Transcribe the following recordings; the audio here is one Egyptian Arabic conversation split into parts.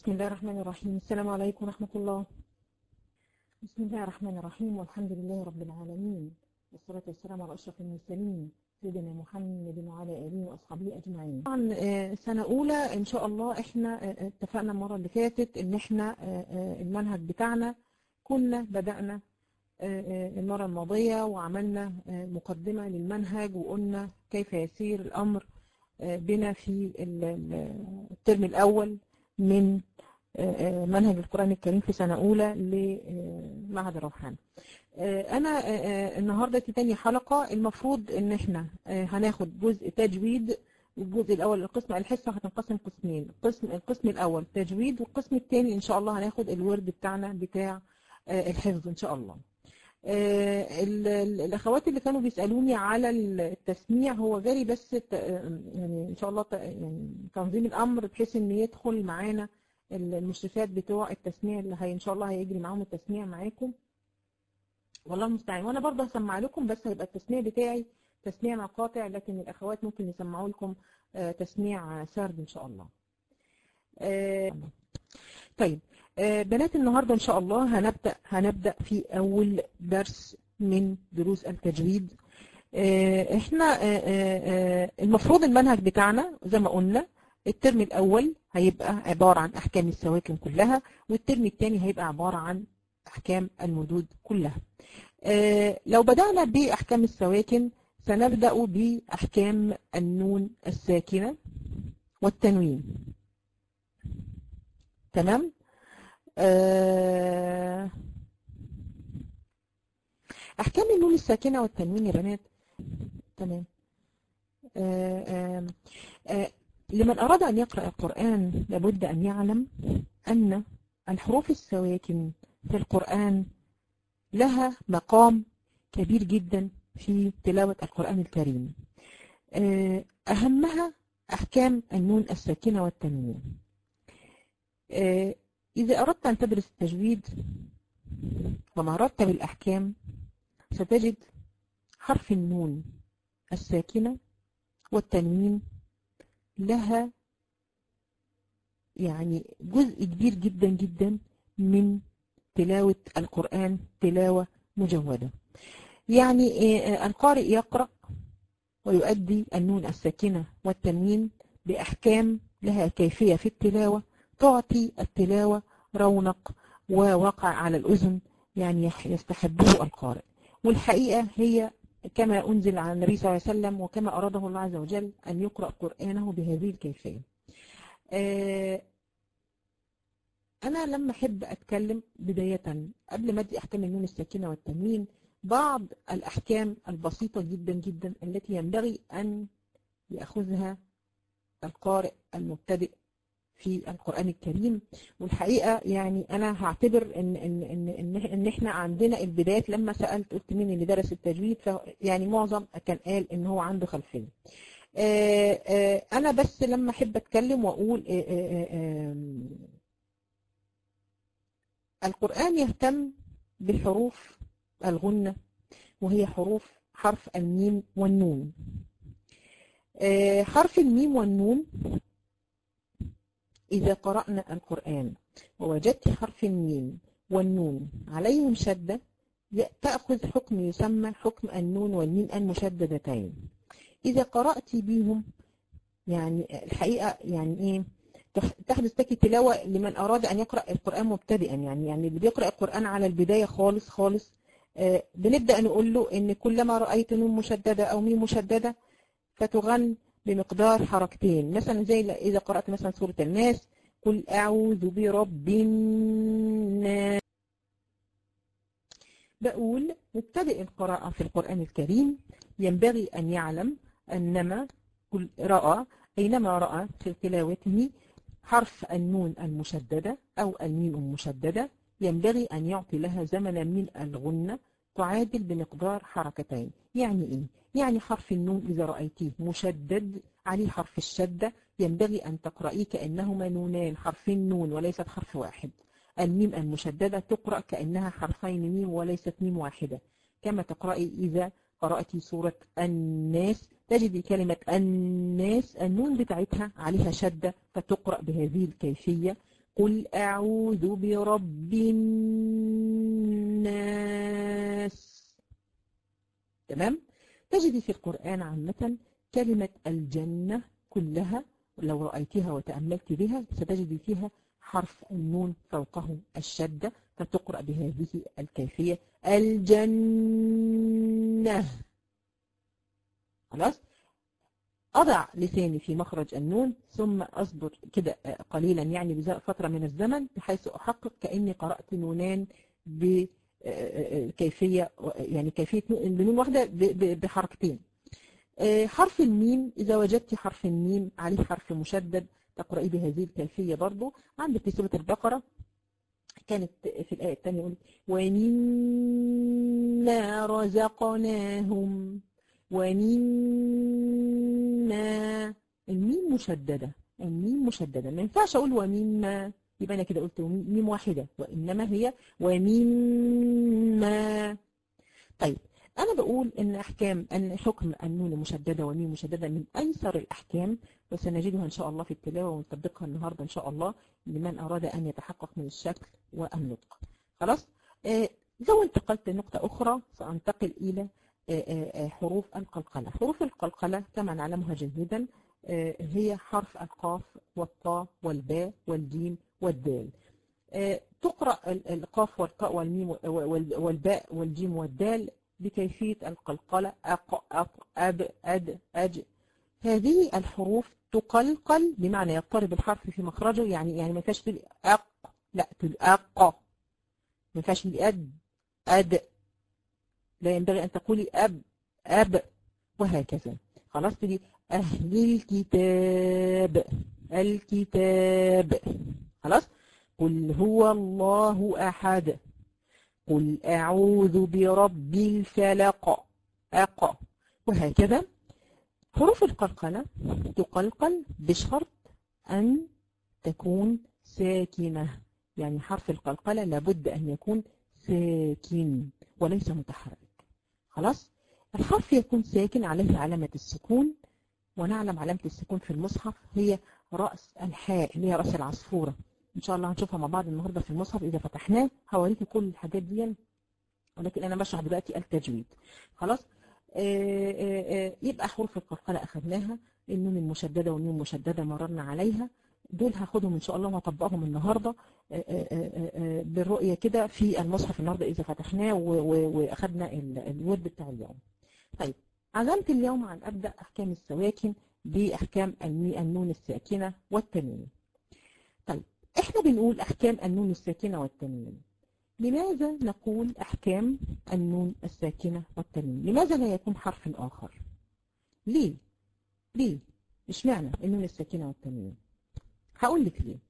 بسم الله الرحمن الرحيم السلام عليكم ورحمة الله بسم الله الرحمن الرحيم والحمد لله رب العالمين والصلاة والسلام على أشرف المرسلين سيدنا محمد وعلى آله وأصحابه أجمعين طبعا آه، سنة أولى إن شاء الله إحنا آه، اتفقنا المرة اللي فاتت إن إحنا آه، آه، المنهج بتاعنا كنا بدأنا آه، آه، المرة الماضية وعملنا آه، مقدمة للمنهج وقلنا كيف يسير الأمر آه، بنا في ال- ال- الترم الأول من آه، آه، منهج القرآن الكريم في سنة أولى لمعهد الروحان آه، أنا آه، آه، النهاردة في تاني حلقة المفروض إن إحنا آه، هناخد جزء تجويد الجزء الأول القسم الحصة هتنقسم قسمين القسم القسم الأول تجويد والقسم الثاني إن شاء الله هناخد الورد بتاعنا بتاع آه، الحفظ إن شاء الله آه، ال- ال- الأخوات اللي كانوا بيسألوني على التسميع هو جاري بس ت- يعني إن شاء الله ت- يعني تنظيم الأمر بحيث إن يدخل معانا المشرفات بتوع التسميع اللي هي إن شاء الله هيجري معاهم التسميع معاكم والله المستعان وأنا برضه هسمع لكم بس هيبقى التسميع بتاعي تسميع مقاطع لكن الأخوات ممكن يسمعوا لكم آه، تسميع سرد إن شاء الله آه، طيب آه، بنات النهارده ان شاء الله هنبدا هنبدا في اول درس من دروس التجويد آه، احنا آه، آه، آه، المفروض المنهج بتاعنا زي ما قلنا الترم الاول هيبقى عباره عن احكام السواكن كلها والترم الثاني هيبقى عباره عن احكام المدود كلها آه، لو بدانا باحكام السواكن سنبدا باحكام النون الساكنه والتنوين تمام آه، أحكام النون الساكنة والتنوين يا بنات تمام آه، آه، آه، لمن أراد أن يقرأ القرآن لابد أن يعلم أن الحروف السواكن في القرآن لها مقام كبير جدا في تلاوة القرآن الكريم آه، أهمها أحكام النون الساكنة والتنوين آه، إذا أردت أن تدرس التجويد وما أردت بالأحكام ستجد حرف النون الساكنة والتنوين لها يعني جزء كبير جدا جدا من تلاوة القرآن تلاوة مجودة يعني آه، القارئ يقرأ ويؤدي النون الساكنة والتنوين بأحكام لها كيفية في التلاوة تعطي التلاوة رونق ووقع على الأذن يعني يح- يستحبه القارئ والحقيقة هي كما أنزل على النبي صلى الله عليه وسلم وكما أراده الله عز وجل أن يقرأ قرآنه بهذه الكيفية آه، أنا لما أحب أتكلم بداية قبل ما أدي أحكام النون الساكنة والتنوين بعض الأحكام البسيطة جدا جدا التي ينبغي أن يأخذها القارئ المبتدئ في القرآن الكريم والحقيقة يعني أنا هعتبر إن إن إن إن, إن إحنا عندنا البدايات لما سألت قلت مين اللي درس التجويد ف يعني معظم كان قال إن هو عنده خلفية. آه، آه، أنا بس لما أحب أتكلم وأقول آه، آه، آه، آم، القرآن يهتم بالحروف الغنة وهي حروف حرف الميم والنون. آه، حرف الميم والنون إذا قرأنا القرآن ووجدت حرف الميم والنون عليهم شدة ي- تأخذ حكم يسمى حكم النون والميم المشددتين إذا قرأت بهم يعني الحقيقة يعني إيه تح- تحدث لك تلاوة لمن أراد أن يقرأ القرآن مبتدئا يعني يعني اللي بيقرأ القرآن على البداية خالص خالص آه، بنبدأ نقول له إن كلما رأيت نون مشددة أو ميم مشددة فتغن بمقدار حركتين مثلا زي ل- إذا قرأت مثلا سورة الناس قل أعوذ برب الناس بقول مبتدئ القراءة في القرآن الكريم ينبغي أن يعلم أنما كل رأى أينما رأى في تلاوته حرف النون المشددة أو الميم المشددة ينبغي أن يعطي لها زمنا من الغنة تعادل بمقدار حركتين يعني إيه؟ يعني حرف النون إذا رأيتيه مشدد عليه حرف الشدة ينبغي أن تقرأيه كأنهما نونان حرف النون وليست حرف واحد الميم المشددة تقرأ كأنها حرفين ميم وليست ميم واحدة كما تقرأي إذا قرأتي سورة الناس تجدي كلمة الناس النون بتاعتها عليها شدة فتقرأ بهذه الكيفية قل أعوذ برب الناس تمام تجد في القرآن عامة كلمة الجنة كلها لو رأيتها وتأملت بها ستجد فيها حرف النون فوقه الشدة فتقرأ بهذه الكيفية الجنة خلاص أضع لساني في مخرج النون ثم أصبر كده قليلا يعني بفترة من الزمن بحيث أحقق كأني قرأت نونان بكيفية يعني كيفية بنون واحدة بحركتين حرف الميم إذا وجدت حرف الميم عليه حرف مشدد تقرأي بهذه الكيفية برضو عندك في سورة البقرة كانت في الآية الثانية يقول ومما رزقناهم ومما الميم مشددة الميم مشددة ما ينفعش أقول ومما يبقى أنا كده قلت ميم واحدة وإنما هي ومما طيب أنا بقول إن أحكام أن حكم النون مشددة والميم مشددة من أيسر الأحكام وسنجدها إن شاء الله في التلاوة ونطبقها النهاردة إن شاء الله لمن أراد أن يتحقق من الشكل والنطق خلاص آه لو انتقلت لنقطة أخرى سأنتقل إلى آه آه حروف القلقلة حروف القلقلة كما نعلمها جيدا هي حرف القاف والطاء والباء والجيم والدال تقرأ القاف والقاء والميم والباء والجيم والدال بكيفية القلقلة أق أق أب أد أج هذه الحروف تقلقل بمعنى يضطرب الحرف في مخرجه يعني يعني ما ينفعش تقول أق لا تقول أق ما ينفعش تقول أد أد لا ينبغي أن تقولي أب أب وهكذا خلاص تقولي أهل الكتاب الكتاب خلاص قل هو الله أحد قل أعوذ برب الفلق أق وهكذا حروف القلقلة تقلقل بشرط أن تكون ساكنة يعني حرف القلقلة لابد أن يكون ساكن وليس متحرك خلاص الحرف يكون ساكن عليه علامة السكون ونعلم علامة السكون في المصحف هي رأس الحاء اللي هي رأس العصفورة ان شاء الله هنشوفها مع بعض النهاردة في المصحف اذا فتحناه هوريكي كل الحاجات دي ولكن انا بشرح دلوقتي التجويد خلاص آآ آآ يبقى حروف القلقلة اخذناها النون المشددة والنون المشددة مررنا عليها دول هاخدهم ان شاء الله وهطبقهم النهاردة آآ بالرؤية كده في المصحف النهاردة اذا فتحناه واخدنا الورد بتاع اليوم طيب عزمت اليوم عن ابدأ احكام السواكن باحكام النون الساكنة والتنوين طيب احنا بنقول احكام النون الساكنة والتنوين لماذا نقول احكام النون الساكنة والتنوين لماذا لا يكون حرف اخر ليه ليه مش معنى النون الساكنة والتنوين هقول لك ليه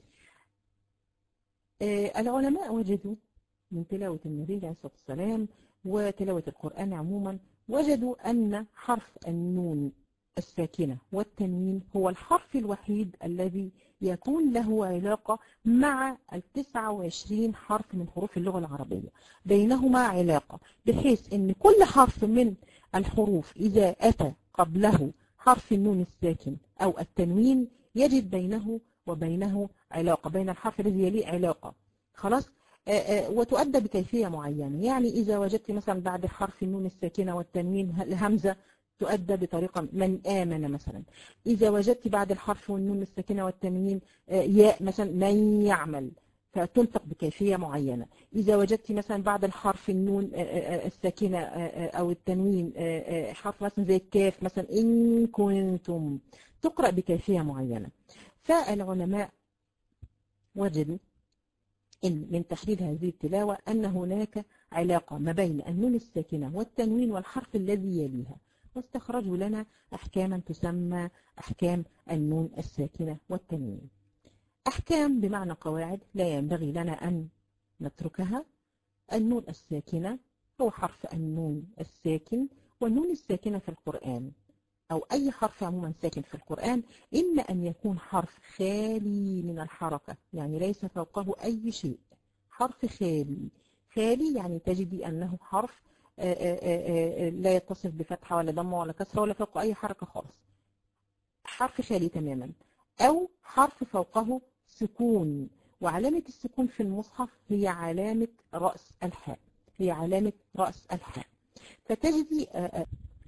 آه العلماء وجدوا من تلاوة النبي عليه الصلاة والسلام وتلاوة القرآن عموما وجدوا أن حرف النون الساكنة والتنوين هو الحرف الوحيد الذي يكون له علاقة مع التسعة وعشرين حرف من حروف اللغة العربية بينهما علاقة بحيث أن كل حرف من الحروف إذا أتى قبله حرف النون الساكن أو التنوين يجد بينه وبينه علاقة بين الحرف الذي يليه علاقة خلاص آآ آآ وتؤدى بكيفية معينة يعني إذا وجدت مثلا بعد حرف النون الساكنة والتنوين الهمزة تؤدى بطريقة من آمن مثلا إذا وجدت بعد الحرف والنون الساكنة والتنوين ياء مثلا من يعمل فتنطق بكيفية معينة إذا وجدت مثلا بعد الحرف النون الساكنة أو التنوين حرف مثلا زي الكاف مثلا إن كنتم تقرأ بكيفية معينة فالعلماء وجدوا إن من تحليل هذه التلاوة أن هناك علاقة ما بين النون الساكنة والتنوين والحرف الذي يليها واستخرجوا لنا أحكاما تسمى أحكام النون الساكنة والتنوين أحكام بمعنى قواعد لا ينبغي لنا أن نتركها النون الساكنة هو حرف النون الساكن والنون الساكنة في القرآن أو أي حرف عموما ساكن في القرآن إما أن يكون حرف خالي من الحركة يعني ليس فوقه أي شيء حرف خالي خالي يعني تجدي أنه حرف آآ آآ لا يتصف بفتحة ولا ضمة ولا كسرة ولا فوق أي حركة خالص حرف خالي تماما أو حرف فوقه سكون وعلامة السكون في المصحف هي علامة رأس الحاء هي علامة رأس الحاء فتجدي آآ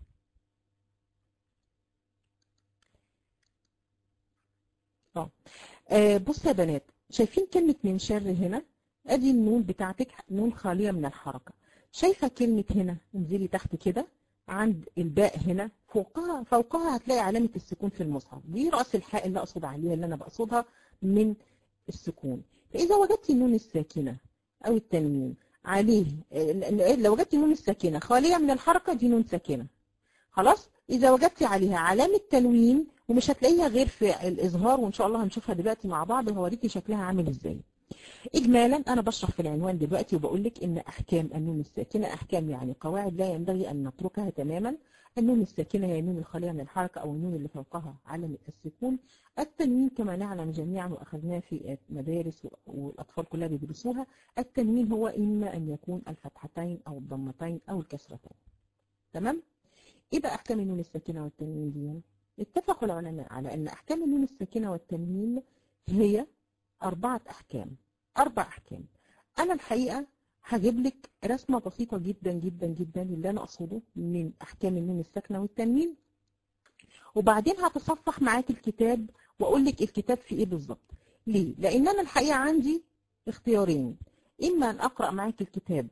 آآ بص يا بنات شايفين كلمة من شر هنا ادي النون بتاعتك نون خالية من الحركة شايفة كلمة هنا انزلي تحت كده عند الباء هنا فوقها فوقها هتلاقي علامة السكون في المصحف دي رأس الحاء اللي أقصد عليها اللي أنا بقصدها من السكون فإذا وجدت النون الساكنة أو التنوين عليه لو وجدت النون الساكنة خالية من الحركة دي نون ساكنة خلاص إذا وجدت عليها علامة تنوين ومش هتلاقيها غير في الإظهار وإن شاء الله هنشوفها دلوقتي مع بعض وهوريكي شكلها عامل إزاي إجمالا أنا بشرح في العنوان دلوقتي وبقول لك إن أحكام النون الساكنة أحكام يعني قواعد لا ينبغي أن نتركها تماما النون الساكنة هي النون الخالية من الحركة أو النون اللي فوقها علامة السكون التنوين كما نعلم جميعا وأخذناه في مدارس والأطفال كلها بيدرسوها التنوين هو إما أن يكون الفتحتين أو الضمتين أو الكسرتين تمام؟ إيه بقى أحكام النون الساكنة والتنوين دي؟ اتفق العلماء على أن أحكام النون الساكنة والتنوين هي أربعة أحكام أربع أحكام أنا الحقيقة هجيب لك رسمة بسيطة جدا جدا جدا اللي أنا أقصده من أحكام النون الساكنة والتنوين وبعدين هتصفح معاك الكتاب وأقول لك الكتاب فيه إيه بالظبط ليه؟ لأن أنا الحقيقة عندي اختيارين إما أن أقرأ معاك الكتاب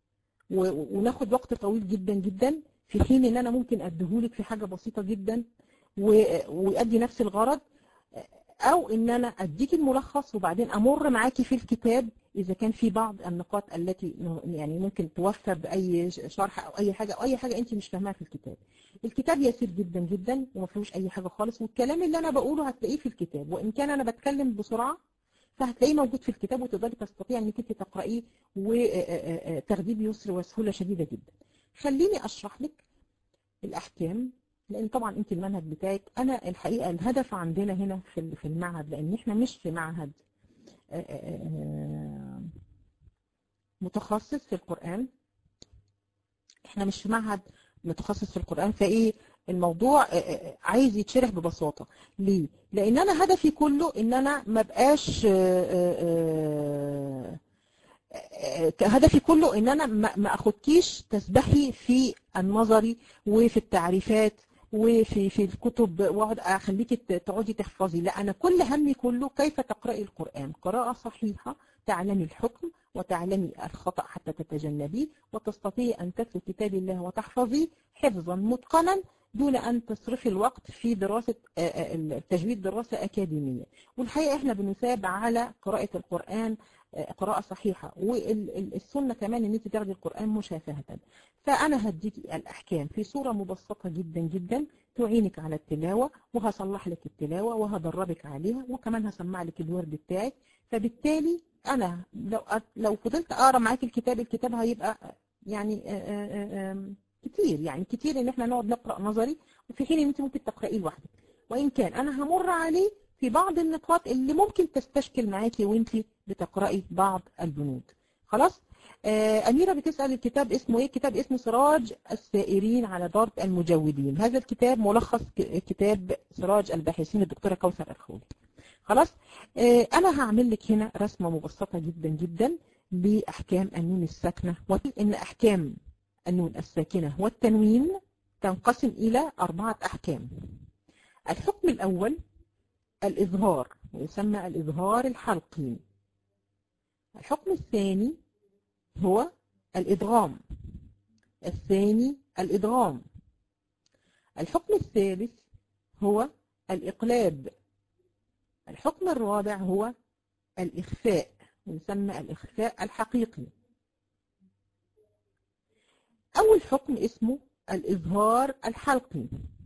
وناخد وقت طويل جدا جدا في حين إن أنا ممكن أديهولك في حاجة بسيطة جدا ويؤدي نفس الغرض او ان انا اديك الملخص وبعدين امر معاكي في الكتاب اذا كان في بعض النقاط التي يعني ممكن توفر باي شرح او اي حاجه او اي حاجه انت مش فاهماها في الكتاب الكتاب يسير جدا جدا وما فيهوش اي حاجه خالص والكلام اللي انا بقوله هتلاقيه في الكتاب وان كان انا بتكلم بسرعه فهتلاقيه موجود في الكتاب وتقدري تستطيع انك انت تقرايه وتاخديه بيسر وسهوله شديده جدا خليني اشرح لك الاحكام لان طبعا انت المنهج بتاعك انا الحقيقه الهدف عندنا هنا في في المعهد لان احنا مش في معهد متخصص في القران احنا مش في معهد متخصص في القران فايه الموضوع عايز يتشرح ببساطه ليه لان انا هدفي كله ان انا ما بقاش هدفي كله ان انا ما اخدكيش تسبحي في النظري وفي التعريفات وفي في الكتب واقعد اخليكي تقعدي تحفظي لا انا كل همي كله كيف تقراي القران قراءه صحيحه تعلمي الحكم وتعلمي الخطا حتى تتجنبيه وتستطيعي ان تتلو كتاب الله وتحفظيه حفظا متقنا دون ان تصرفي الوقت في دراسه التجويد دراسه اكاديميه والحقيقه احنا بنثاب على قراءه القران قراءة صحيحة والسنة كمان ان انت تاخدي القرآن مشافهة فانا هديكي الاحكام في صورة مبسطة جدا جدا تعينك على التلاوة وهصلح لك التلاوة وهدربك عليها وكمان هسمع لك الورد بتاعك فبالتالي انا لو لو فضلت اقرا معاك الكتاب الكتاب هيبقى يعني آآ آآ كتير يعني كتير ان احنا نقعد نقرا نظري وفي حين ان انت ممكن تقرايه لوحدك وان كان انا همر عليه في بعض النقاط اللي ممكن تستشكل معاكي وانت بتقرأي بعض البنود خلاص آه أميرة بتسأل الكتاب اسمه ايه الكتاب اسمه سراج السائرين على ضرب المجودين هذا الكتاب ملخص كتاب سراج الباحثين الدكتورة كوثر الخولي خلاص آه أنا هعمل لك هنا رسمة مبسطة جدا جدا لأحكام النون الساكنة وإن أحكام النون الساكنة والتنوين تنقسم إلى أربعة أحكام الحكم الأول الإظهار ويسمى الإظهار الحلقي الحكم الثاني هو الإدغام الثاني الإدغام الحكم الثالث هو الإقلاب الحكم الرابع هو الإخفاء ويسمى الإخفاء الحقيقي أول حكم اسمه الإظهار الحلقي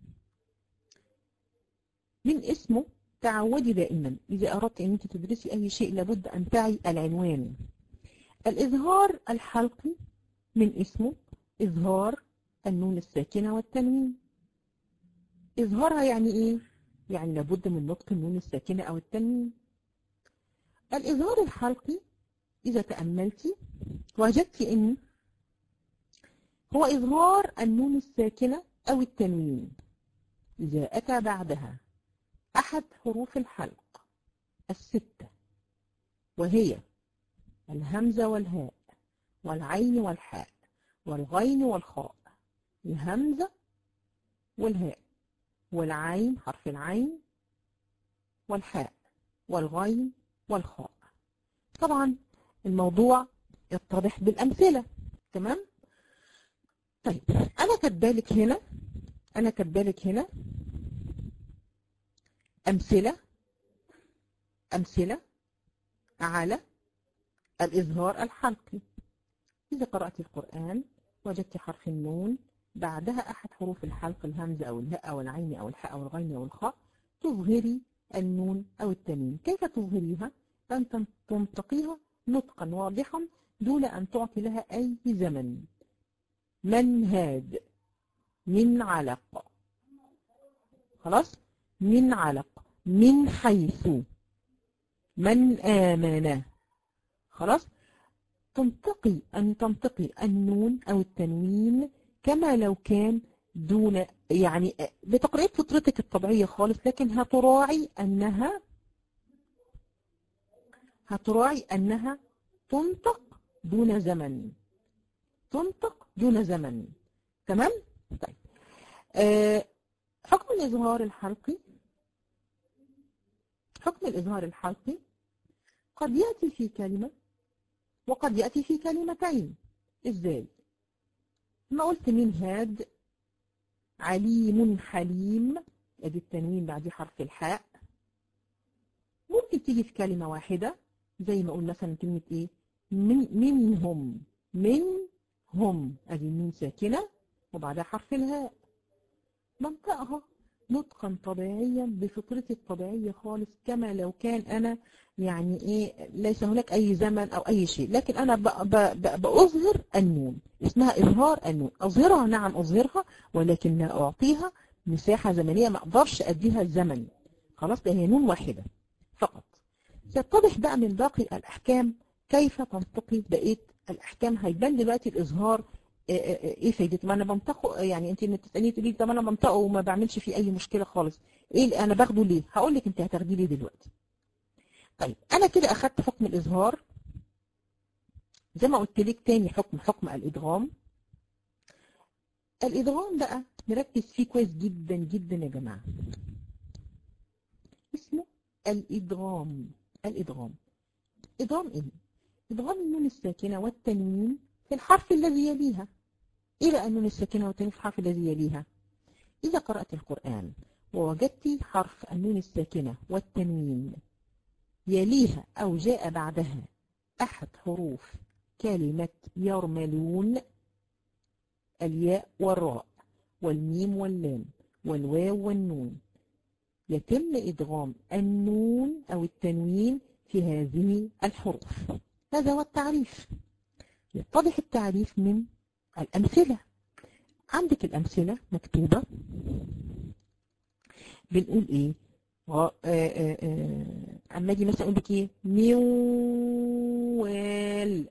من اسمه تعودي دائما إذا أردت أن أنت تدرسي أي شيء لابد أن تعي العنوان الإظهار الحلقي من اسمه إظهار النون الساكنة والتنوين إظهارها يعني إيه؟ يعني لابد من نطق النون الساكنة أو التنوين الإظهار الحلقي إذا تأملتي وجدت أن هو إظهار النون الساكنة أو التنوين إذا أتى بعدها أحد حروف الحلق الستة وهي الهمزة والهاء والعين والحاء والغين والخاء الهمزة والهاء والعين حرف العين والحاء والغين والخاء طبعا الموضوع يتضح بالأمثلة تمام طيب أنا كاتبالك هنا أنا كاتبالك هنا أمثلة أمثلة على الإظهار الحلقي إذا قرأت القرآن وجدت حرف النون بعدها أحد حروف الحلق الهمزة أو الهاء أو العين أو الحاء أو الغين أو الخاء تظهري النون أو التنوين كيف تظهريها؟ أن تنطقيها نطقا واضحا دون أن تعطي لها أي زمن من هاد من علق خلاص من علق من حيث من آمن خلاص تنطقي أن تنطقي النون أو التنوين كما لو كان دون يعني بتقريب فطرتك الطبيعية خالص لكن هتراعي أنها هتراعي أنها تنطق دون زمن تنطق دون زمن تمام؟ طيب أه حكم الإظهار الحلقي حكم الإظهار الحلقي قد يأتي في كلمة وقد يأتي في كلمتين إزاي؟ ما قلت من هاد عليم حليم ادي التنوين بعد حرف الحاء ممكن تيجي في كلمة واحدة زي ما قلنا مثلا كلمة ايه من منهم من هم ادي الميم ساكنة وبعدها حرف الهاء منطقها نطقا طبيعيا بفطرتي الطبيعية خالص كما لو كان أنا يعني إيه ليس هناك أي زمن أو أي شيء لكن أنا بأظهر النون اسمها إظهار النون أظهرها نعم أظهرها ولكن لا أعطيها مساحة زمنية ما أقدرش أديها الزمن خلاص ده هي نون واحدة فقط سيتضح بقى من باقي الأحكام كيف تنطقي بقية الأحكام هيبان دلوقتي الإظهار ايه فايدته ما انا بنطقه يعني انت اللي بتسالني تقولي طب انا بنطقه وما بعملش فيه اي مشكله خالص ايه اللي انا باخده ليه هقول لك انت هتاخديه ليه دلوقتي طيب انا كده اخدت حكم الاظهار زي ما قلت لك تاني حكم حكم الادغام الادغام بقى نركز فيه كويس جدا جدا يا جماعه اسمه الادغام الادغام ادغام ايه ادغام النون الساكنه والتنوين في الحرف الذي يليها إيه بقى النون الساكنة والتنوين في الحرف الذي يليها إذا قرأت القرآن ووجدت حرف النون الساكنة والتنوين يليها أو جاء بعدها أحد حروف كلمة يرملون الياء والراء والميم واللام والواو والنون يتم إدغام النون أو التنوين في هذه الحروف هذا هو التعريف يتضح التعريف من الأمثلة عندك الأمثلة مكتوبة بنقول إيه أما أجي مثلا أقول لك إيه ميوال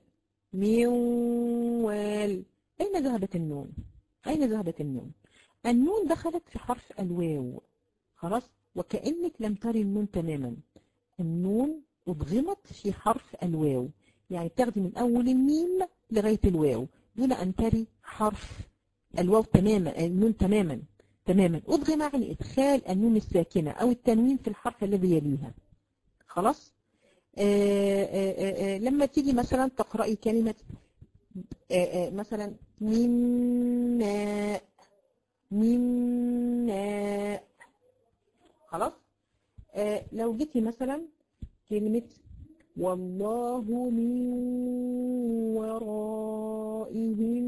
ميوال أين ذهبت النون أين ذهبت النون النون دخلت في حرف الواو خلاص وكأنك لم تري النون تماما النون أضغمت في حرف الواو يعني تاخدي من أول الميم لغاية الواو دون أن تري حرف الواو تماما النون تماما تماما أضغم يعني إدخال النون الساكنة أو التنوين في الحرف الذي يليها خلاص آآ آآ لما تيجي مثلا تقرأي كلمة آآ مثلا مما مما خلاص لو جيتي مثلا كلمة والله من ورائهم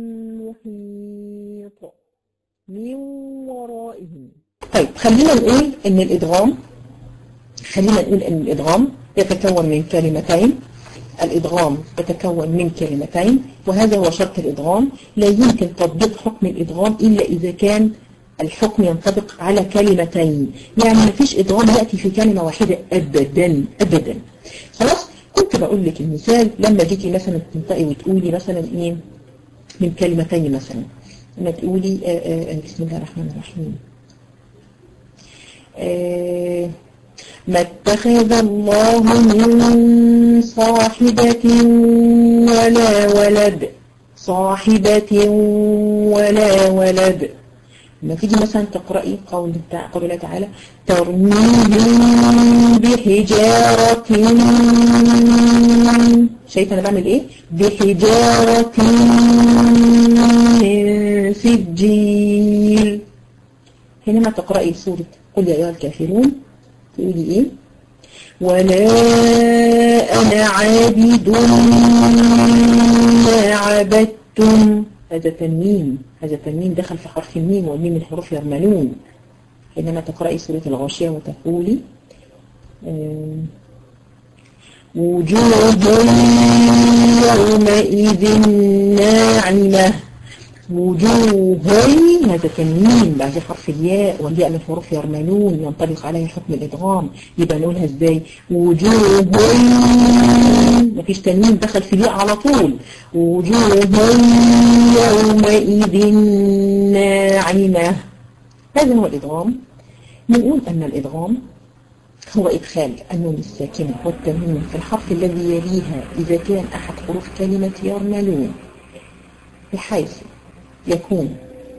محيط من ورائهم طيب خلينا نقول ان الادغام خلينا نقول ان الادغام يتكون من كلمتين الادغام يتكون من كلمتين وهذا هو شرط الادغام لا يمكن تطبيق حكم الادغام الا اذا كان الحكم ينطبق على كلمتين يعني ما فيش ادغام ياتي في كلمه واحده ابدا ابدا خلاص كنت بقول لك المثال لما جيتي مثلا تنطقي وتقولي مثلا ايه من كلمتين مثلا لما تقولي آآ آآ بسم الله الرحمن الرحيم ما اتخذ الله من صاحبة ولا ولد صاحبة ولا ولد لما تيجي مثلا تقرأي قول قول الله تعالى ترميهم بحجارة شايفة أنا بعمل إيه؟ بحجارة من سجيل حينما تقرأي سورة قل يا أيها الكافرون تقولي إيه؟ ولا أنا عابد ما عبدتم هذا تنوين هذا تنوين دخل في حرف الميم والميم من حروف يرملون حينما تقرأي سورة الغاشية وتقولي وجوه يومئذ ناعمة وجوه هذا تنوين بعد حرف الياء والياء من حروف يرملون ينطبق عليه حكم الإدغام يبقى نقولها ازاي وجوه مفيش تنوين دخل في الياء على طول وجوه يومئذ ناعمة هذا هو الإدغام نقول أن الإدغام هو إدخال النون الساكنة والتنوين في الحرف الذي يليها إذا كان أحد حروف كلمة يرملون بحيث يكون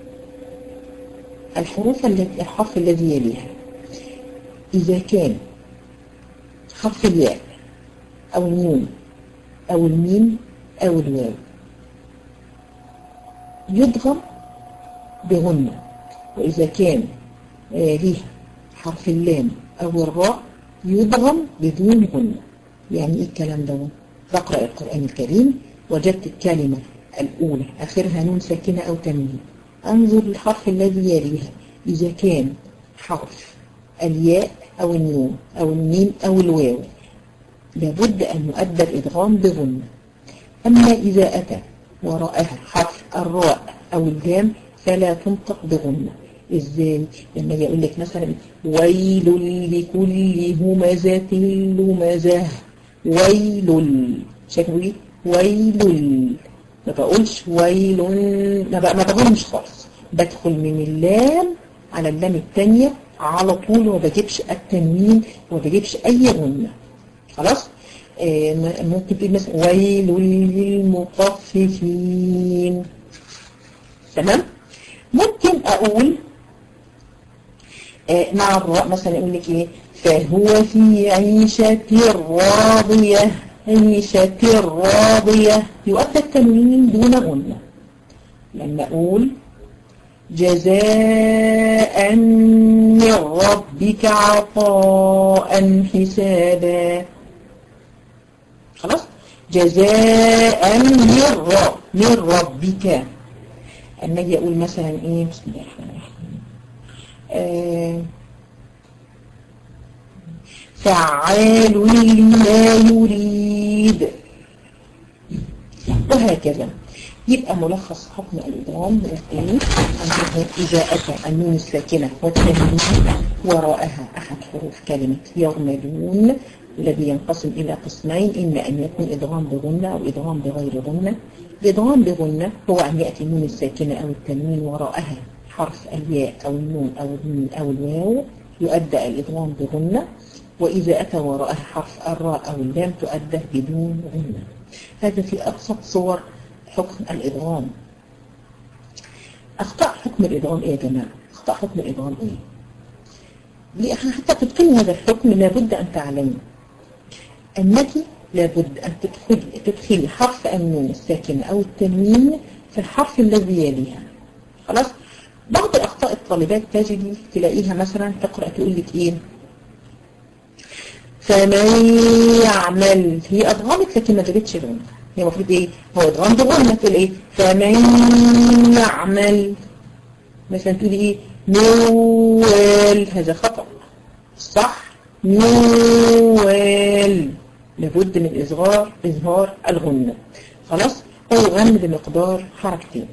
الحروف التي الحرف الذي يليها إذا كان حرف الياء أو النون أو الميم أو الواو يضغم بغنة وإذا كان ليه حرف اللام أو الراء يضغم بدون غنة يعني إيه الكلام ده بقرأ القرآن الكريم وجدت الكلمة الأولى آخرها نون ساكنة أو تنوين أنظر للحرف الذي يليها إذا كان حرف الياء أو النون أو الميم أو الواو لابد أن يؤدى الإدغام بغنة أما إذا أتى وراءها حرف الراء أو اللام فلا تنطق بغنة إزاي؟ لما يقول لك مثلا ويل لكل همزة لمزة ويل شايفوا ايه؟ ويل ما بقولش ويل ما, بق... ما بقولش خالص بدخل من اللام على اللام الثانية على طول وما بجيبش التنوين وما بجيبش أي غنة خلاص؟ آه ممكن تقول مثلا ويل للمطففين تمام؟ ممكن أقول آه مع الراء مثلا يقول لك ايه فهو في عيشة راضية عيشة راضية يؤدى التنوين دون غنة لما أقول جزاء من ربك عطاء حسابا خلاص جزاء من رب من ربك أما أجي أقول مثلا إيه بسم الله الرحمن الرحيم آه فعال لما يريد وهكذا يبقى ملخص حكم الإدغام الثاني أنه إذا أتى النون الساكنة والتنوين وراءها أحد حروف كلمة يغملون الذي ينقسم إلى قسمين إما أن يكون إدغام بغنة أو إدغام بغير غنة الإدغام بغنة هو أن يأتي النون الساكنة أو التنوين وراءها حرف الياء أو النون أو الميم أو الواو يؤدى الإدغام بغنة وإذا أتى وراءها حرف الراء أو اللام تؤدى بدون غنة هذا في أبسط صور حكم الإدغام أخطاء حكم الإدغام إيه يا جماعة؟ أخطاء حكم الإدغام إيه؟ حتى تتقني هذا الحكم لابد أن تعلمي أنك لابد أن تدخلي, تدخلي حرف النون الساكنة أو التنوين في الحرف الذي يليها خلاص؟ بعض الأخطاء الطالبات تجدي تلاقيها مثلا تقرأ تقول لك إيه؟ فمن يعمل هي أدغامت لكن ما جابتش غنى هي المفروض إيه؟ هو أدغام بغنى تقول إيه؟ فمن يعمل مثلا تقولي إيه؟ نوال هذا خطأ صح؟ نوال لابد من إصغار إظهار الغنة خلاص؟ هو غن بمقدار حركتين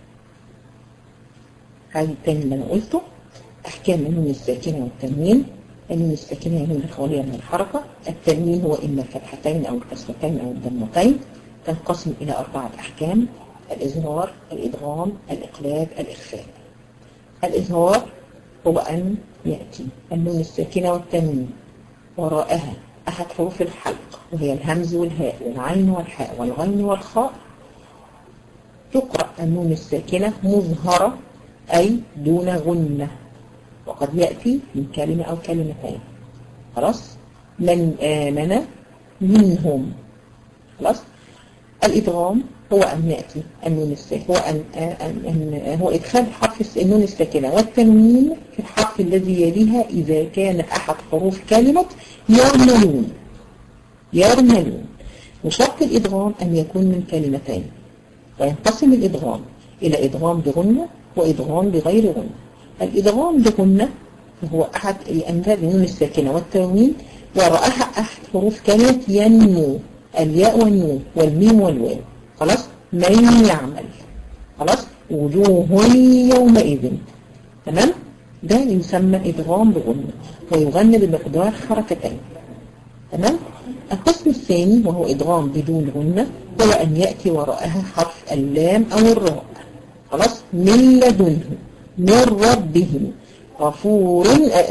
هذه التاني اللي أنا قلته أحكام النون الساكنة والتنوين النون الساكنة هي الخالية من الحركة التنوين هو إما الفتحتين أو الكسرتين أو الضمتين تنقسم إلى أربعة أحكام الإظهار الإدغام الإقلاب الإخفاء الإظهار هو أن يأتي النون الساكنة والتنوين وراءها أحد حروف الحلق وهي الهمز والهاء والعين والحاء والغين والخاء تقرأ النون الساكنة مظهرة أي دون غنة وقد يأتي من كلمة أو كلمتين خلاص من آمن منهم خلاص الإدغام هو أن يأتي النون الساكنة هو أن, أن, أن هو إدخال حرف النون الساكنة والتنوين في الحرف الذي يليها إذا كان أحد حروف كلمة يرملون يرملون وشرط الإدغام أن يكون من كلمتين وينقسم الإدغام إلى إدغام بغنة وإدغام بغير غنة الإدغام بغنة هو أحد أمثال النون الساكنة والتنوين ورآها أحد حروف كلمة ينمو الياء والنون والميم والواو خلاص من يعمل خلاص وجوه يومئذ تمام ده يسمى إدغام بغنة ويغنى بمقدار حركتين تمام القسم الثاني وهو إدغام بدون غنة هو أن يأتي وراءها حرف اللام أو الراء خلاص من لدنه من ربهم غفور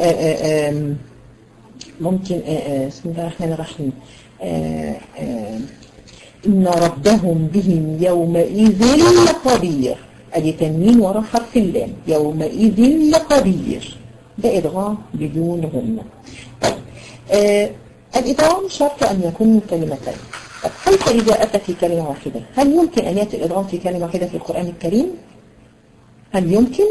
ممكن بسم الله الرحمن الرحيم إن ربهم بهم يومئذ لخبير أدي تنوين وراء حرف اللام يومئذ لخبير ده إدغام بدون غنة طيب آه الإدغام شرط أن يكون من كلمتين طب كيف إذا أتى في كلمة واحدة هل يمكن أن يأتي الإدغام في كلمة واحدة في القرآن الكريم هل يمكن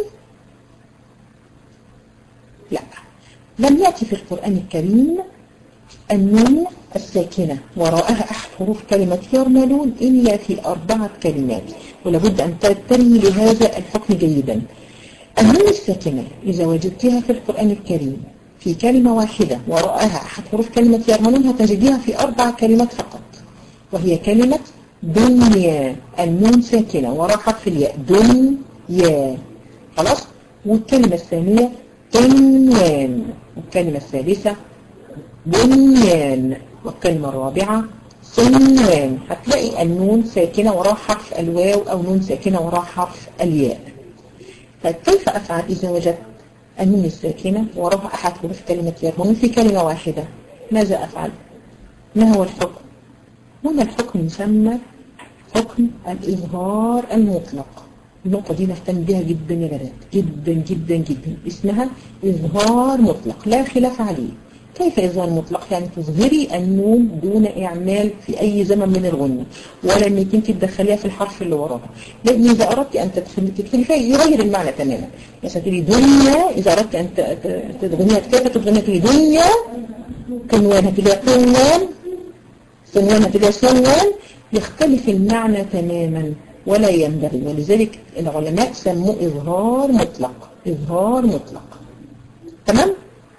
لا لم يأتي في القرآن الكريم النون الساكنة وراءها أحد حروف كلمة يرملون إلا في أربعة كلمات ولابد أن تنتبهي لهذا الحكم جيدا النون الساكنة إذا وجدتها في القرآن الكريم في كلمة واحدة وراءها أحد حروف كلمة يرملون هتجديها في أربع كلمات فقط وهي كلمة دنيا النون ساكنة وراء حرف الياء دنيا خلاص والكلمة الثانية تنوان والكلمة الثالثة بنيان والكلمة الرابعة صنوان هتلاقي النون ساكنة وراء حرف الواو أو نون ساكنة وراء حرف الياء فكيف أفعل إذا وجدت النون الساكنة وراء أحد حروف كلمة يرمون في كلمة واحدة ماذا أفعل؟ ما هو الحكم؟ هنا الحكم يسمى حكم الإظهار المطلق النقطة دي نهتم بها جدا يا بنات جدا جدا جدا اسمها إظهار مطلق لا خلاف عليه كيف إظهار مطلق يعني تظهري النون دون إعمال في أي زمن من الغنة ولا أنك أنت تدخليها في الحرف اللي وراها لأن إذا أردت أن تدخلي تدخلي فيها يغير المعنى تماما مثلا تقولي دنيا إذا أردت أن تغنيها كيف تغنيها تقولي دنيا كنوان هتلاقيها كنوان كنوان هتلاقيها سنوان يختلف المعنى تماما ولا ينبغي ولذلك العلماء سموه إظهار مطلق إظهار مطلق تمام؟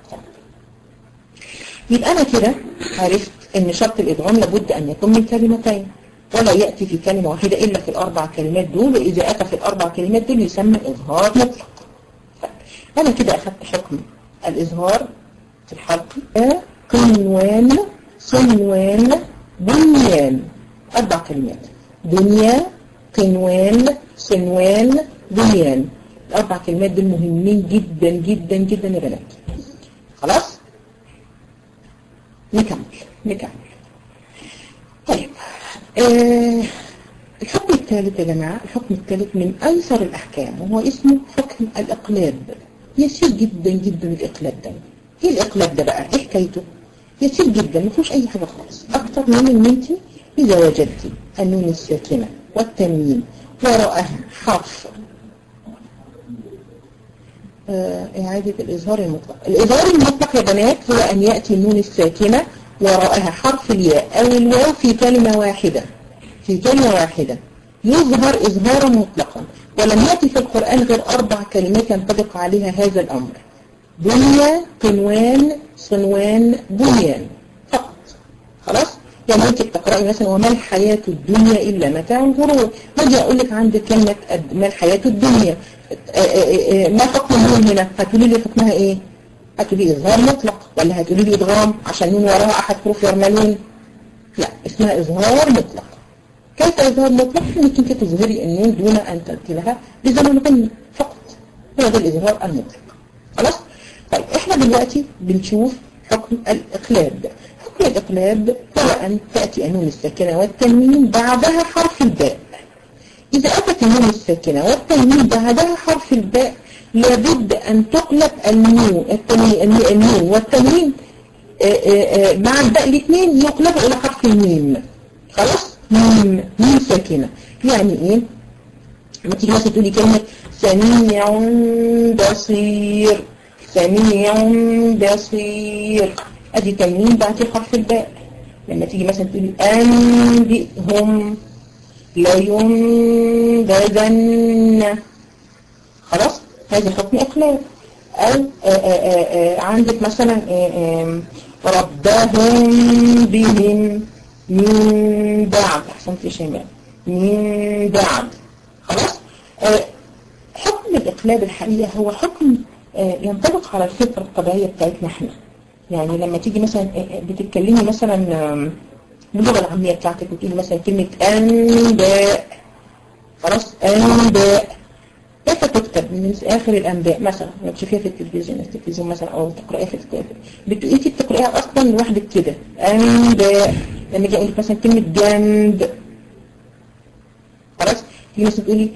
يبقى أنا كده عرفت أن شرط الإدغام لابد أن يكون من كلمتين ولا يأتي في كلمة واحدة إلا في الأربع كلمات دول وإذا أتى في الأربع كلمات دول يسمى إظهار مطلق أنا كده أخذت حكم الإظهار في الحلقة قنوان صنوان بنيان أربع كلمات دنيا قنوان صنوان بنيان الأربع كلمات دول مهمين جدا جدا جدا يا بنات خلاص نكمل نكمل طيب آه الحكم الثالث يا جماعة الحكم الثالث من أيسر الأحكام وهو اسمه حكم الإقلاب يسير جدا جدا الإقلاب ده ايه الإقلاب ده بقى ايه حكايته يسير جدا ما فيهوش أي حاجة خالص أكتر من ان انت إذا وجدتي النون الساكنة والتنوين وراءها حرف إعادة الإظهار المطلق الإظهار المطلق يا بنات هو أن يأتي النون الساكنة وراءها حرف الياء أو الواو في كلمة واحدة في كلمة واحدة يظهر إظهارا مطلقا ولم يأتي في القرآن غير أربع كلمات ينطبق عليها هذا الأمر دنيا قنوان صنوان بنيان فقط خلاص يعني انت بتقرأي مثلا وما الحياة الدنيا إلا متاع الغرور ما أقول لك عندك كلمة ما الحياة الدنيا ما حكم النون هنا هتقولي لي حكمها ايه هتقولي إظهار مطلق ولا هتقولي لي إدغام عشان نون وراها أحد حروف يرملون لا اسمها إظهار مطلق كيف إظهار مطلق انك انت تظهري النون دون أن تأتي لها بزمن غني فقط هو ده الإظهار المطلق خلاص طيب احنا دلوقتي بنشوف حكم الإقلاب حكم الإقلاب هو أن تأتي النون الساكنة والتنوين بعدها حرف الباء إذا أتت النون الساكنة والتنوين بعدها حرف الباء لابد أن تقلب النون النون والتنوين مع الباء الاثنين يقلبوا إلى حرف الميم خلاص ميم ميم ساكنة يعني إيه لما تيجي مثلا تقولي كلمة سميع بصير سميع بصير ادي تنوين بعد حرف الباء لما تيجي مثلا تقولي انبئهم لينبذن خلاص هذا حكم اقلاب او آآ آآ عندك مثلا آآ ربهم بهم من بعد احسنت يا شيماء من بعد خلاص حكم الإقلاب الحقيقة هو حكم ينطبق على الفطرة الطبيعية بتاعتنا احنا يعني لما تيجي مثلا بتتكلمي مثلا باللغة العامية بتاعتك وتقولي مثلا كلمة أنباء خلاص أنباء كيف تكتب من آخر الأنباء مثلا تشوفيها في التلفزيون التلفزيون مثلا أو تقرأيها في الكتاب أنت بتقرأيها أصلا لوحدك كده أنباء لما جاء لك مثلا كلمة جنب خلاص في مثلا تقولي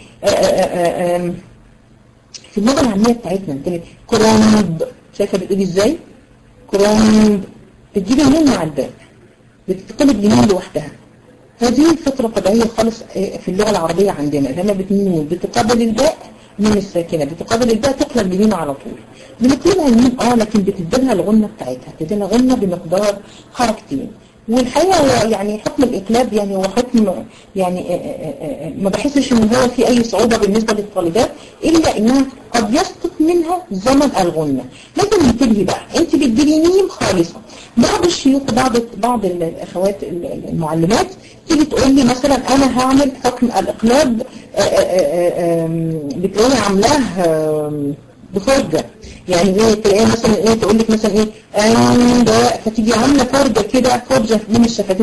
في اللغة العامية بتاعتنا انت كرنب شايفة بتقولي ازاي كرنب بتجيب النون مع الباء بتتقلب لمين لوحدها هذه فترة طبيعية خالص في اللغة العربية عندنا لما بتنون بتقابل الباء من الساكنة بتقابل الباء تقلب لمين على طول بنكتبها الميم اه لكن بتديلها الغنة بتاعتها بتديلها غنة بمقدار حركتين والحقيقة يعني حكم الإقلاب يعني هو حكم يعني ما بحسش ان هو في أي صعوبة بالنسبة للطالبات إلا إنها قد يسقط منها زمن الغنة لكن انتبهي بقى أنت بتديري ميم خالصة بعض الشيوخ بعض بعض الأخوات المعلمات تيجي تقول لي مثلا أنا هعمل حكم الإقلاب بتلاقيني عاملاه بفرجة يعني ايه تلاقيها مثلا ايه تقول لك مثلا ايه انباء فتيجي عامله فرجه كده فرجه بين الشفتين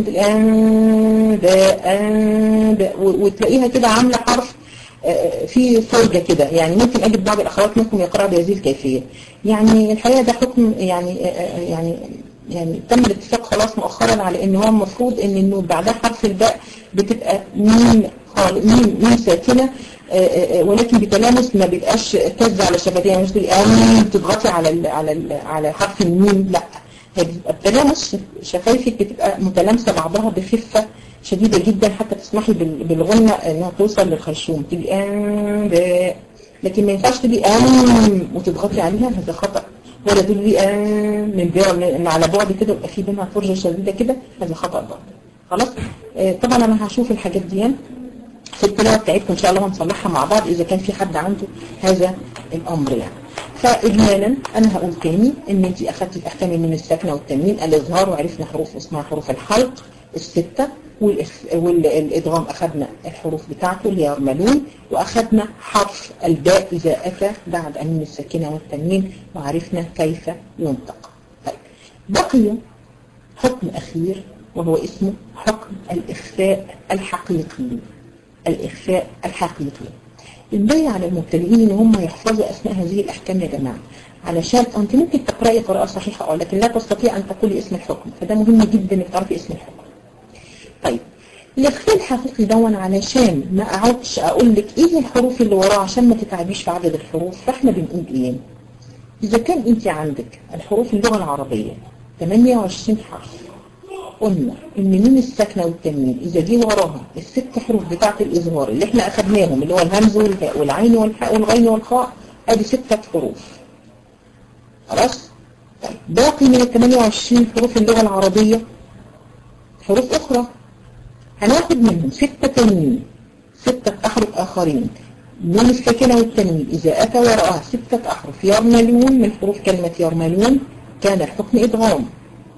انباء انباء وتلاقيها كده عامله حرف في فرجه كده يعني ممكن اجد بعض الاخوات منكم يقرأ بهذه الكيفيه يعني الحقيقه ده حكم يعني يعني يعني تم الاتفاق خلاص مؤخرا على ان هو المفروض ان انه بعدها حرف الباء بتبقى ميم ميم ميم ساكنه ولكن بتلامس ما بيبقاش كز على الشفتين يعني مش تقولي امين بتضغطي على ال على ال على حرف الميم لا هي بتبقى بتلامس شفايفك بتبقى متلامسه بعضها بخفه شديده جدا حتى تسمحي بالغنه انها توصل للخرشوم تبقي ام لكن ما ينفعش تبقي ام وتضغطي عليها هذا خطأ ولا تقولي ام من بعد على بعد كده يبقى في بينها فرجه شديده كده هذا خطأ برضه خلاص طبعا انا هشوف الحاجات دي في التلاوة بتاعتكم ان شاء الله هنصلحها مع بعض اذا كان في حد عنده هذا الامر يعني فاجمالا انا هقول تاني ان انت اخدتي الاحكام من السكنه والتنوين الاظهار وعرفنا حروف اسمها حروف الحلق السته والادغام اخذنا الحروف بتاعته اللي هي يرملون واخذنا حرف الباء اذا اتى بعد النون الساكنه والتنوين وعرفنا كيف ينطق طيب بقي حكم اخير وهو اسمه حكم الاخفاء الحقيقي الإخفاء الحقيقي ينبغي على المبتدئين ان هم يحفظوا أثناء هذه الأحكام يا جماعة علشان أنت ممكن تقرأي قراءة صحيحة أو لكن لا تستطيع أن تقولي اسم الحكم فده مهم جدا انك تعرفي اسم الحكم طيب الإخفاء الحقيقي دون علشان ما أقعدش أقول لك إيه الحروف اللي وراه عشان ما تتعبيش في عدد الحروف فإحنا بنقول إيه إذا كان أنت عندك الحروف اللغة العربية 28 حرف قلنا ان مين الساكنه والتنوين اذا جه وراها الست حروف بتاعه الاظهار اللي احنا اخدناهم اللي هو الهمز والهاء والعين والحاء والغين والخاء ادي ستة حروف خلاص طيب باقي من ال 28 حروف اللغه العربيه حروف اخرى هناخد منهم ستة تنوين ستة احرف اخرين نون الساكنه والتنوين اذا اتى وراءها ستة احرف يرملون من حروف كلمه يرملون كان الحكم ادغام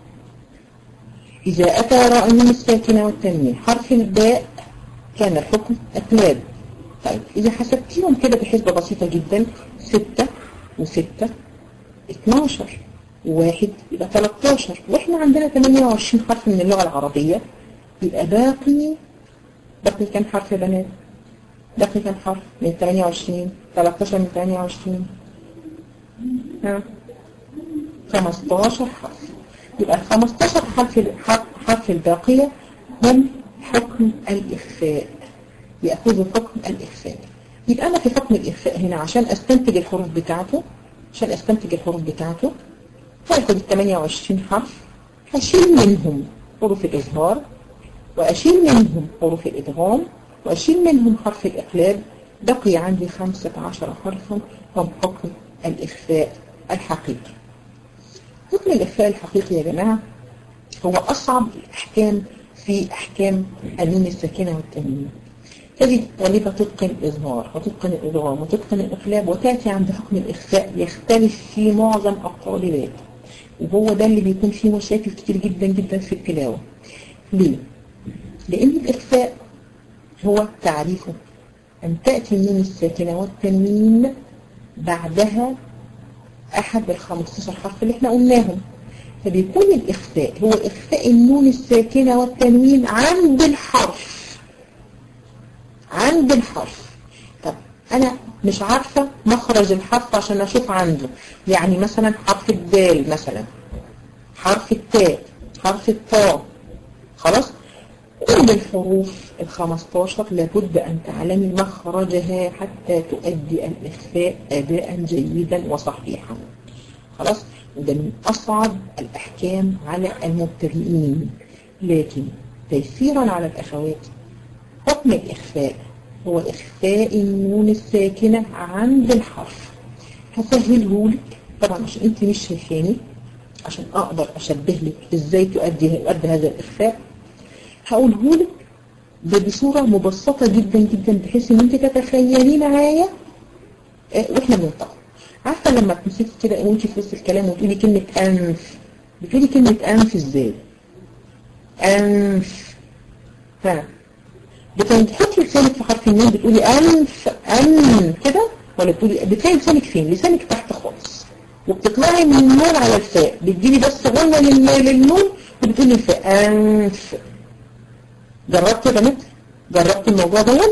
إذا أتى وراء النون الساكنة والتنوين حرف الباء كان الحكم أكلاب طيب إذا حسبتيهم كده بحسبة بسيطة جدا ستة وستة اتناشر وواحد يبقى 13 واحنا عندنا 28 حرف من اللغة العربية يبقى باقي باقي كام حرف يا بنات؟ باقي كام حرف من 28 13 من 28 ها 15 حرف يبقى ال 15 حرف حرف الباقية هم حكم الإخفاء يأخذوا حكم الإخفاء يبقى أنا في حكم الإخفاء هنا عشان أستنتج الحروف بتاعته عشان أستنتج الحروف بتاعته هاخد ال 28 حرف هشيل منهم حروف الإظهار وأشيل منهم حروف الإدغام وأشيل منهم حرف الإقلاب بقي عندي 15 حرفا هم حكم الإخفاء الحقيقي حكم الإخفاء الحقيقي يا جماعة هو أصعب الأحكام في أحكام النون الساكنة والتنوين تجد طالبة تتقن الإظهار وتتقن الإدغام وتتقن الإقلاب وتأتي عند حكم الإخفاء يختلف في معظم الطالبات وهو ده اللي بيكون فيه مشاكل كتير جدا جدا في التلاوة ليه؟ لأن الإخفاء هو تعريفه أن تأتي النون الساكنة والتنوين بعدها أحد ال 15 حرف اللي احنا قلناهم فبيكون الإخفاء هو إخفاء النون الساكنة والتنوين عند الحرف عند الحرف طب أنا مش عارفة مخرج الحرف عشان أشوف عنده يعني مثلا حرف الدال مثلا حرف التاء حرف الطاء خلاص كل الحروف ال 15 لابد أن تعلمي مخرجها حتى تؤدي الإخفاء أداء جيدا وصحيحا خلاص وده من أصعب الأحكام على المبتدئين لكن تيسيرا على الأخوات حكم الإخفاء هو إخفاء النون الساكنة عند الحرف هسهله لك طبعا عشان انت مش شايفاني عشان اقدر اشبه لك ازاي تؤدي يؤدي هذا الاخفاء هقوله لك بصورة مبسطة جدا جدا بحيث ان انت تتخيلي معايا اه واحنا بننطق عارفة لما تمسكي كده وانت في وسط الكلام وتقولي كلمة انف بتقولي كلمة انف ازاي انف ها بتحطي لسانك في حرف النون بتقولي انف ان كده ولا بتقولي بتلاقي لسانك فين لسانك تحت خالص وبتطلعي من النون على الفاء بتجيبي بس غنة للنون وبتقولي الفاء انف جربت يا بنات جربت الموضوع ده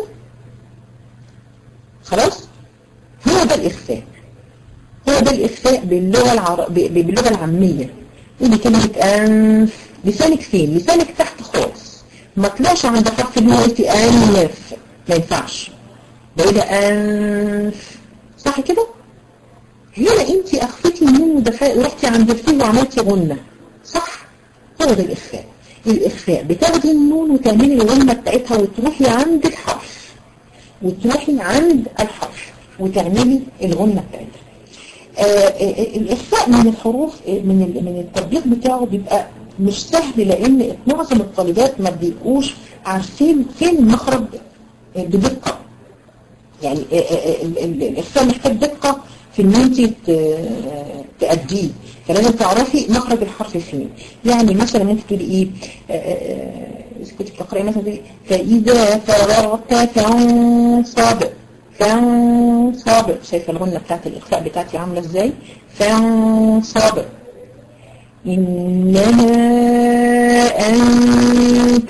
خلاص هو ده الإخفاء هو ده الإخفاء باللغة العر... باللغة العامية ودي كلمة أنف لسانك فين لسانك تحت خالص ما طلعش عند حرف اللي هو قلتي أنف ما ينفعش بقول أنف صح كده هنا انت أخفتي النون ورحتي عند الفيل وعملتي غنة صح هو ده الإخفاء الإخفاء بتاخدي النون وتعملي الغنة بتاعتها وتروحي عند الحرف وتروحي عند الحرف وتعملي الغنة بتاعتها آآ آآ الإخفاء من الحروف من من التطبيق بتاعه بيبقى مش سهل لأن معظم الطالبات ما بيبقوش عارفين فين المخرج بدقة يعني الإخفاء محتاج دقة في ان انت تأديه فلازم تعرفي مخرج الحرف فين يعني مثلا ممكن تقولي ايه اذا كنت بتقرأي مثلا تقولي فإذا فرغت فانصب فانصب شايفة الغنة بتاعت الإخفاء بتاعتي عاملة ازاي فانصب إنما أنت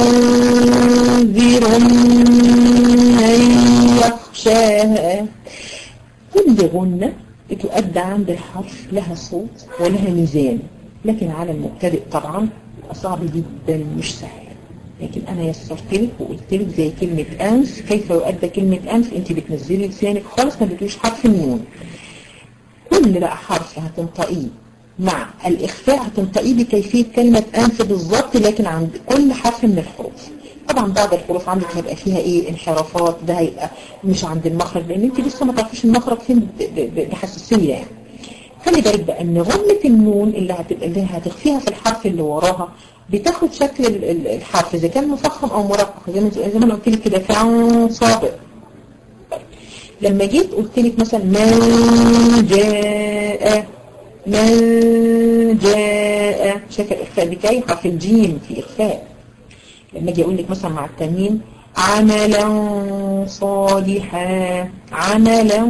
منذر من يخشاها كل غنة بتؤدى عند الحرف لها صوت ولها ميزان لكن على المبتدئ طبعا صعب جدا مش سهل لكن انا يسرت لك وقلت لك زي كلمة انف كيف يؤدى كلمة انف انت بتنزلي لسانك خالص ما بتقوليش حرف النون كل بقى حرف هتنطقيه مع الاخفاء هتنطقيه بكيفية كلمة انف بالظبط لكن عند كل حرف من الحروف طبعا بعض الحروف عندك هيبقى فيها ايه انحرافات ده هيبقى مش عند المخرج لان انت لسه ما تعرفيش المخرج فين بحساسيه يعني خلي بالك بقى ان غنة النون اللي هتبقى اللي هتخفيها في الحرف اللي وراها بتاخد شكل الحرف اذا كان مفخم او مرقق زي ما زي ما انا قلت لك كده فعل صابر لما جيت قلت لك مثلا من جاء من جاء شايفه الاخفاء بتاعي حرف الجيم في اخفاء لما اجي اقول لك مثلا مع التنين عملا صالحا عملا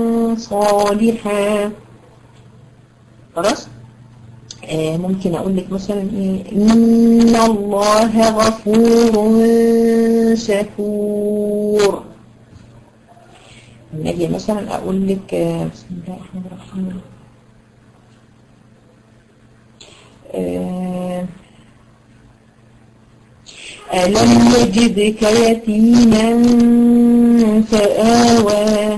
صالحا خلاص آه ممكن اقول لك مثلا ايه ان الله غفور شكور لما اجي مثلا اقول لك آه بسم الله الرحمن الرحيم آه ألم يجدك يتيما فآوى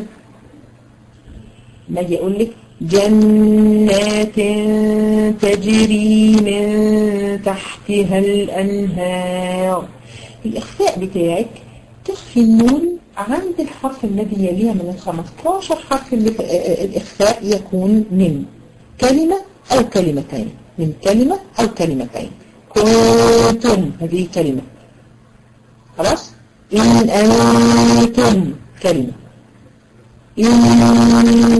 ما يقول لك جنات تجري من تحتها الأنهار الإخفاء بتاعك تخفي النون عند الحرف الذي يليها من ال 15 حرف اللي في الإخفاء يكون من كلمة أو كلمتين من كلمة أو كلمتين كنتم هذه كلمة خلاص إن أنتم كلمة إن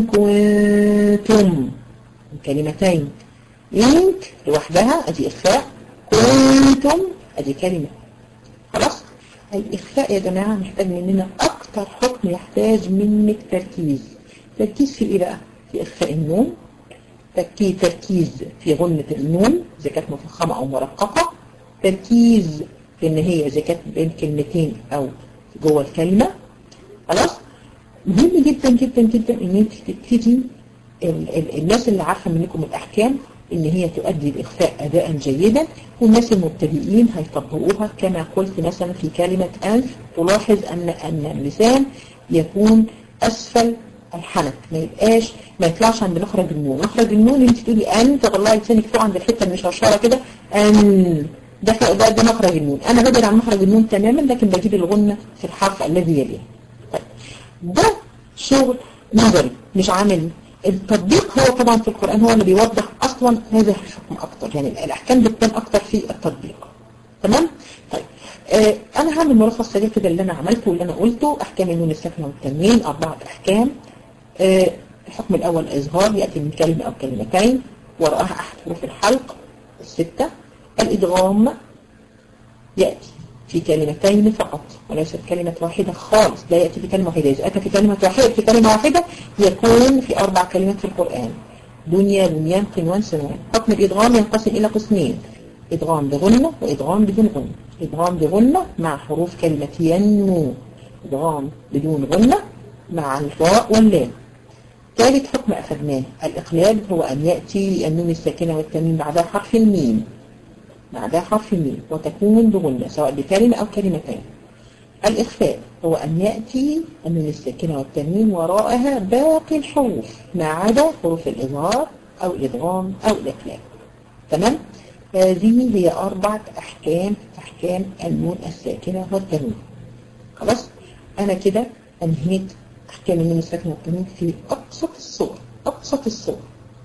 كنتم كلمتين إنك لوحدها أدي إخفاء كنتم أدي كلمة خلاص الإخفاء يا جماعة محتاج مننا أكتر حكم يحتاج منك تركيز تركيز في إيه بقى؟ في إخفاء النون تركيز تركيز في غنة النون إذا كانت مفخمة أو مرققة تركيز في إن هي إذا كانت بين كلمتين أو جوه الكلمة خلاص مهم جدا جدا جدا إن أنت تبتدي الناس اللي عارفة منكم الأحكام إن هي تؤدي الإخفاء أداء جيدا والناس المبتدئين هيطبقوها كما قلت مثلا في كلمة أنف تلاحظ أن أن اللسان يكون أسفل الحنك ما يبقاش ما يطلعش عند مخرج النون مخرج النون انت تقولي ان تطلعي لسانك فوق عند الحته اللي مشرشره كده ان ده ده, ده مخرج النون انا ببعد عن مخرج النون تماما لكن بجيب الغنه في الحرف الذي يليه طيب ده شغل نظري مش عملي التطبيق هو طبعا في القرآن هو اللي بيوضح أصلا هذا الحكم أكتر يعني الأحكام بتبان أكتر في التطبيق تمام؟ طيب آه أنا هعمل ملخص سريع كده اللي أنا عملته واللي أنا قلته أحكام النون الساكنة والتنوين أربعة أحكام آه الحكم الأول إظهار يأتي من كلمة أو كلمتين وراءها أحد حروف الحلق الستة الإدغام يأتي في كلمتين فقط وليست كلمة واحدة خالص لا يأتي في كلمة واحدة إذا أتى في كلمة واحدة في كلمة واحدة يكون في أربع كلمات في القرآن دنيا بنيان قنوان سنوان حكم الإدغام ينقسم إلى قسمين إدغام بغنة وإدغام بدون غنة إدغام بغنة مع حروف كلمة ينمو إدغام بدون غنة مع الفاء واللام ثالث حكم أخذناه الإقلاب هو أن يأتي النون الساكنة والتنوين بعدها حرف الميم بعدها حرف الميم وتكون بغنة سواء بكلمة أو كلمتين الإخفاء هو أن يأتي النون الساكنة والتنوين وراءها باقي الحروف ما عدا حروف الإظهار أو الإدغام أو الإقلاب تمام؟ هذه هي أربعة أحكام أحكام النون الساكنة والتنوين خلاص؟ أنا كده أنهيت أحكام النون الساكنة والتنوين في أبسط الصور أبسط الصور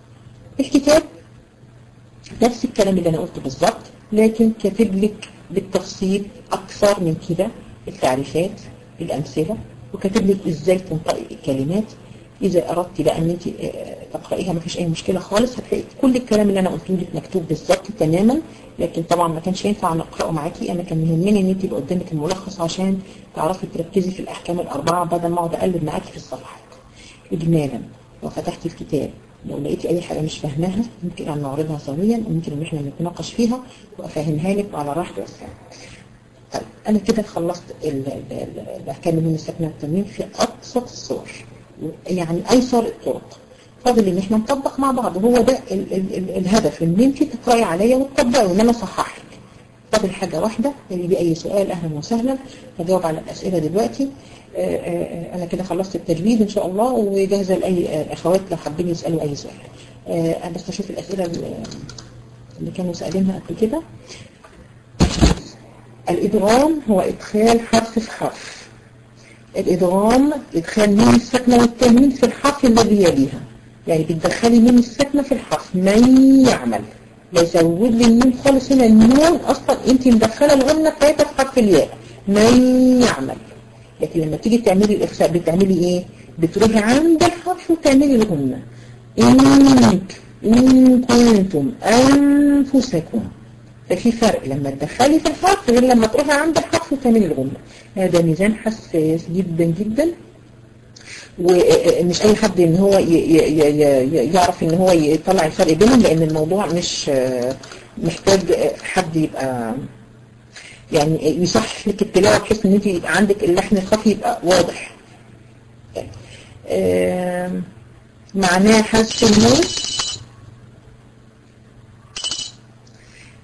الكتاب نفس الكلام اللي أنا قلته بالظبط لكن كاتب لك بالتفصيل أكثر من كده التعريفات الأمثلة وكاتب لك إزاي تنطقي الكلمات إذا أردت بقى أن أنت تقرأيها ما فيش أي مشكلة خالص هتلاقي كل الكلام اللي أنا قلته لك مكتوب بالظبط تماما لكن طبعا ما كانش ينفع نقرأه معاكي أنا كان يهمني أن أنت يبقى قدامك الملخص عشان تعرفي تركزي في الأحكام الأربعة بدل ما أقعد أقلب معاكي في الصفحات إجمالا لو فتحتي الكتاب لو لقيتي أي حاجة مش فاهماها ممكن أن نعرضها سويا وممكن إن إحنا نتناقش فيها وأفهمها لك على راحتي والسلام. طيب أنا كده خلصت الأحكام النون الساكنة والتنوين في أبسط الصور يعني أيسر الطرق فاضل إن إحنا نطبق مع بعض هو ده ال ال ال الهدف إن أنت تقرأي عليا وتطبقي وإن أنا أصحح لك. فاضل حاجة واحدة اللي بي أي سؤال أهلا وسهلا هجاوب على الأسئلة دلوقتي آآ آآ أنا كده خلصت التجويد إن شاء الله وجاهزة لأي أخوات لو حابين يسألوا أي سؤال أنا بس أشوف الأسئلة اللي كانوا سألينها قبل كده الإدغام هو إدخال حرف في حرف الإدغام إدخال ميم الساكنة والتنوين في الحرف الذي يليها يعني بتدخلي ميم الساكنة في الحرف من يعمل لا يزود لي النون خالص هنا النون أصلا أنت مدخلة الغنة بتاعتها في حرف الياء من يعمل لكن لما تيجي تعملي الإخفاء بتعملي إيه؟ بتروحي عند الحرف وتعملي الغنة إنك إن كنتم أنفسكم ففي فرق لما تدخلي في الحرف غير لما تروحي عند الحرف وتعملي الغنة هذا ميزان حساس جدا جدا ومش اي حد ان هو يعرف ان هو يطلع الفرق بينهم لان الموضوع مش محتاج حد يبقى يعني يصحح لك التلاوه بحيث ان انت يبقى عندك اللحن الخفي يبقى واضح معناه حذف النون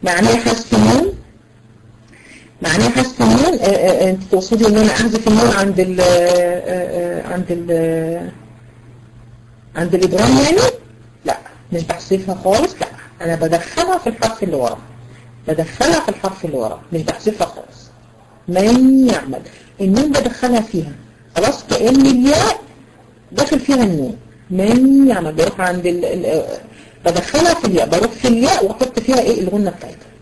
معناه حذف النون معناه حذف النون انت تقصدي ان انا احذف النون عند ال عند ال عند الادغام يعني لا مش بحذفها خالص لا انا بدخلها في الحرف اللي وراه بدخلها في الحرف اللي وراه مش بحذفها خالص من يعمل النون بدخلها فيها خلاص كأن الياء داخل فيها النون من يعمل بروح عند ال... ال... بدخلها في الياء بروح في الياء واحط فيها ايه الغنة بتاعتها